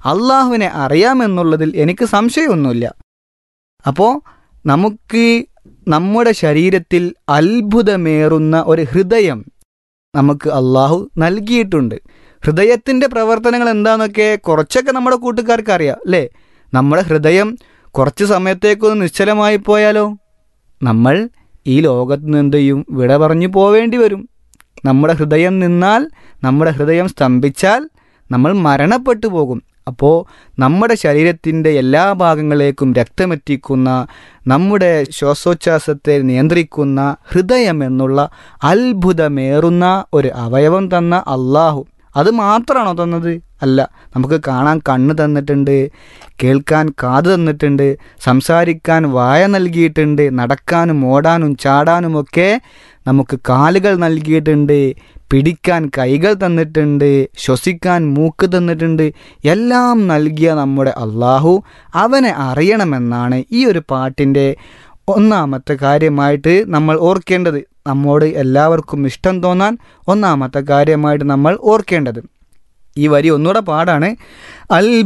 അള്ളാഹുവിനെ അറിയാമെന്നുള്ളതിൽ എനിക്ക് സംശയമൊന്നുമില്ല അപ്പോൾ നമുക്ക് നമ്മുടെ ശരീരത്തിൽ അത്ഭുതമേറുന്ന ഒരു ഹൃദയം നമുക്ക് അള്ളാഹു നൽകിയിട്ടുണ്ട് ഹൃദയത്തിൻ്റെ പ്രവർത്തനങ്ങൾ എന്താണെന്നൊക്കെ കുറച്ചൊക്കെ നമ്മുടെ കൂട്ടുകാർക്ക് അറിയാം അല്ലേ നമ്മുടെ ഹൃദയം കുറച്ച് സമയത്തേക്കൊന്ന് നിശ്ചലമായി പോയാലോ നമ്മൾ ഈ ലോകത്ത് നിന്ന് എന്ത് ചെയ്യും വിട പറഞ്ഞു പോവേണ്ടി വരും നമ്മുടെ ഹൃദയം നിന്നാൽ നമ്മുടെ ഹൃദയം സ്തംഭിച്ചാൽ നമ്മൾ മരണപ്പെട്ടു പോകും അപ്പോൾ നമ്മുടെ ശരീരത്തിൻ്റെ എല്ലാ ഭാഗങ്ങളിലേക്കും രക്തമെത്തിക്കുന്ന നമ്മുടെ ശ്വാസോച്ഛ്വാസത്തെ നിയന്ത്രിക്കുന്ന ഹൃദയം എന്നുള്ള അത്ഭുതമേറുന്ന ഒരു അവയവം തന്ന അള്ളാഹു അത് മാത്രമാണോ തന്നത് അല്ല നമുക്ക് കാണാൻ കണ്ണ് തന്നിട്ടുണ്ട് കേൾക്കാൻ കാത് തന്നിട്ടുണ്ട് സംസാരിക്കാൻ വായ നൽകിയിട്ടുണ്ട് നടക്കാനും ഓടാനും ചാടാനുമൊക്കെ നമുക്ക് കാലുകൾ നൽകിയിട്ടുണ്ട് പിടിക്കാൻ കൈകൾ തന്നിട്ടുണ്ട് ശ്വസിക്കാൻ മൂക്ക് തന്നിട്ടുണ്ട് എല്ലാം നൽകിയ നമ്മുടെ അള്ളാഹു അവനെ അറിയണമെന്നാണ് ഈ ഒരു പാട്ടിൻ്റെ ഒന്നാമത്തെ കാര്യമായിട്ട് നമ്മൾ ഓർക്കേണ്ടത് നമ്മോട് എല്ലാവർക്കും ഇഷ്ടം തോന്നാൻ ഒന്നാമത്തെ കാര്യമായിട്ട് നമ്മൾ ഓർക്കേണ്ടത് ഈ വരി ഒന്നുകൂടെ പാടാണ് അൽ